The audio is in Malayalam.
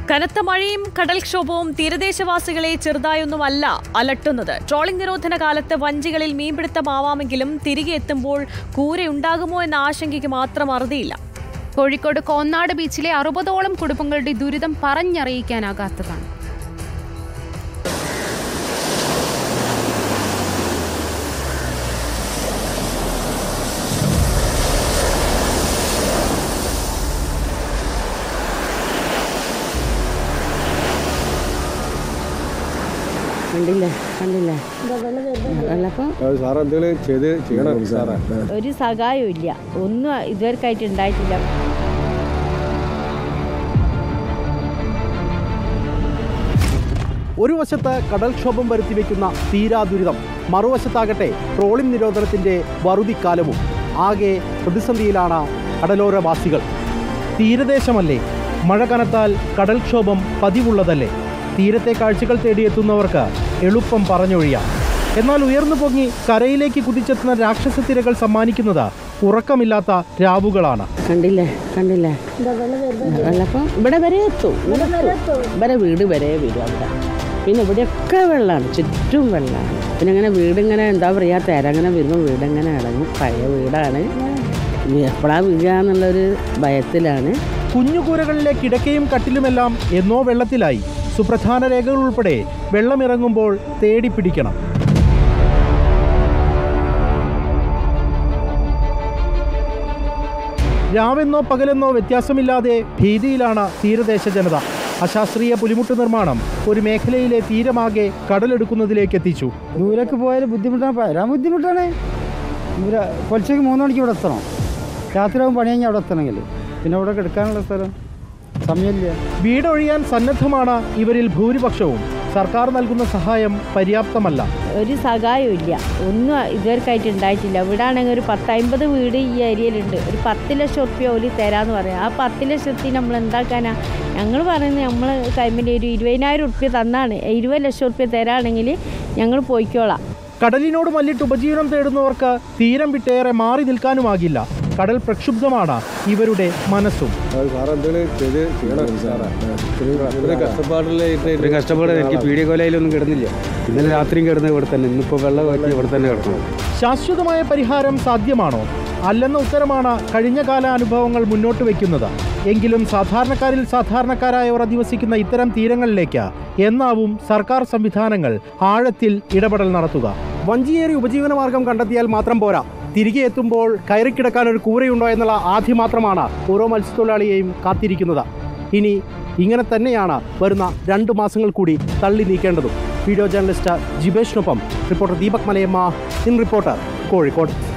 കനത്ത മഴയും കടൽക്ഷോഭവും തീരദേശവാസികളെ ചെറുതായൊന്നുമല്ല അലട്ടുന്നത് ട്രോളിംഗ് നിരോധന കാലത്ത് വഞ്ചികളിൽ മീൻപിടുത്തമാവാമെങ്കിലും തിരികെ എത്തുമ്പോൾ കൂരയുണ്ടാകുമോ എന്ന ആശങ്കയ്ക്ക് മാത്രം അറുതിയില്ല കോഴിക്കോട് കോന്നാട് ബീച്ചിലെ അറുപതോളം കുടുംബങ്ങളുടെ ദുരിതം പറഞ്ഞറിയിക്കാനാകാത്തതാണ് കണ്ടില്ലേ കണ്ടില്ലേ വെള്ളപ്പം സാർ എന്തെങ്കിലും ചെയ്ത് ചെയ്യണം സാറേ ഒരു സഹായവും ഇല്ല ഒന്നും ഇതുവരെക്കായിട്ട് ഉണ്ടായിട്ടില്ല ഒരു വശത്ത് കടൽക്ഷോഭം വരുത്തിവെക്കുന്ന തീരാ ദുരിതം മറുവശത്താകട്ടെ ട്രോളിംഗ് നിരോധനത്തിന്റെ വറുതിക്കാലവും ആകെ പ്രതിസന്ധിയിലാണ് കടലോരവാസികൾ തീരദേശമല്ലേ മഴ കനത്താൽ കടൽക്ഷോഭം പതിവുള്ളതല്ലേ തീരത്തെ കാഴ്ചകൾ തേടിയെത്തുന്നവർക്ക് എളുപ്പം പറഞ്ഞൊഴിയാം എന്നാൽ ഉയർന്നു പൊങ്ങി കരയിലേക്ക് കുതിച്ചെത്തുന്ന രാക്ഷസ തിരകൾ സമ്മാനിക്കുന്നത് ഉറക്കമില്ലാത്ത രാവുകളാണ് കണ്ടില്ലേ കണ്ടില്ലേ വെള്ളപ്പം ഇവിടെ വരെ എത്തും ഇവിടെ എത്തും. ഇവിടെ വീട് വരെ വരും അവിടെ പിന്നെ ഇവിടെയൊക്കെ വെള്ളമാണ് ചുറ്റും വെള്ളമാണ് പിന്നെ ഇങ്ങനെ വീടിങ്ങനെ എന്താ പറയുക തേരങ്ങനെ വരുമ്പോൾ വീടിങ്ങനെ ഇളകും പഴയ വീടാണ് എപ്പോഴാ വീഴുക എന്നുള്ളൊരു ഭയത്തിലാണ് കുഞ്ഞുകൂരകളിലെ കിടക്കയും കട്ടിലുമെല്ലാം എന്നോ വെള്ളത്തിലായി സുപ്രധാന രേഖകൾ ഉൾപ്പെടെ വെള്ളമിറങ്ങുമ്പോൾ തേടി പിടിക്കണം രാവെന്നോ പകലെന്നോ വ്യത്യാസമില്ലാതെ ഭീതിയിലാണ് തീരദേശ ജനത അശാസ്ത്രീയ പുലിമുട്ട് നിർമ്മാണം ഒരു മേഖലയിലെ തീരമാകെ കടലെടുക്കുന്നതിലേക്ക് എത്തിച്ചു ദൂരേക്ക് പോയാൽ ബുദ്ധിമുട്ടാണ് വരാൻ ബുദ്ധിമുട്ടാണ് ഇവിടെ പൊലിച്ചയ്ക്ക് മൂന്ന് മണിക്ക് ഇവിടെ എത്തണം രാത്രിയാകും പണി കഴിഞ്ഞാൽ അവിടെ എത്തണമെങ്കിൽ പിന്നെ ഇവിടെ കിടക്കാനുള്ള സ്ഥലം സമയമില്ല വീടൊഴിയാൻ സന്നദ്ധമാണ് ഇവരിൽ ഭൂരിപക്ഷവും സർക്കാർ നൽകുന്ന സഹായം പര്യാപ്തമല്ല ഒരു സഹായവും ഇല്ല ഒന്നും ഇതുവരെക്കായിട്ട് ഉണ്ടായിട്ടില്ല ഇവിടെ ആണെങ്കിൽ ഒരു പത്തമ്പത് വീട് ഈ ഏരിയയിലുണ്ട് ഒരു പത്ത് ലക്ഷം റുപ്യ ഓലി തരാമെന്ന് പറയാം ആ പത്ത് ലക്ഷത്തിൽ നമ്മൾ എന്താക്കാനാ ഞങ്ങൾ പറയുന്നത് നമ്മൾ കൈമിൽ ഒരു ഇരുപതിനായിരം റുപ്യ തന്നാണ് ഇരുപത് ലക്ഷം റുപ്യ തരാണെങ്കിൽ ഞങ്ങൾ പോയിക്കോളാം കടലിനോട് മല്ലിട്ട് ഉപജീവനം തേടുന്നവർക്ക് തീരം വിട്ടേറെ മാറി നിൽക്കാനുമാകില്ല കടൽ പ്രക്ഷുബ്ധമാണ് ഇവരുടെ മനസ്സും അത് സാർ എന്തെങ്കിലും ചെയ്ത് ചെയ്യണം സാറേ ഇത്ര കഷ്ടപ്പാടിലെ ഒരു കഷ്ടപ്പാട് എനിക്ക് പീഡിയ കൊലയിലൊന്നും കിടന്നില്ല ഇന്നലെ രാത്രിയും കിടന്നത് ഇവിടെ തന്നെ ഇന്നിപ്പോൾ വെള്ളം പറ്റി ഇവിടെ തന്നെ കിടക്കണം ശാശ്വതമായ പരിഹാരം സാധ്യമാണോ അല്ലെന്ന ഉത്തരമാണ് കഴിഞ്ഞ കാല അനുഭവങ്ങൾ മുന്നോട്ട് വയ്ക്കുന്നത് എങ്കിലും സാധാരണക്കാരിൽ സാധാരണക്കാരായവർ അധിവസിക്കുന്ന ഇത്തരം തീരങ്ങളിലേക്ക് എന്നാവും സർക്കാർ സംവിധാനങ്ങൾ ആഴത്തിൽ ഇടപെടൽ നടത്തുക വഞ്ചിയേറി ഉപജീവനമാർഗം കണ്ടെത്തിയാൽ മാത്രം പോരാ തിരികെ എത്തുമ്പോൾ കയറിക്കിടക്കാൻ ഒരു കൂരയുണ്ടോ എന്നുള്ള ആദ്യം മാത്രമാണ് ഓരോ മത്സ്യത്തൊഴിലാളിയെയും കാത്തിരിക്കുന്നത് ഇനി ഇങ്ങനെ തന്നെയാണ് വരുന്ന രണ്ട് മാസങ്ങൾ കൂടി തള്ളി നീക്കേണ്ടതും വീഡിയോ ജേർണലിസ്റ്റ് ജിബേഷിനൊപ്പം reporter Deepak Malayamma in reporter Kozhikode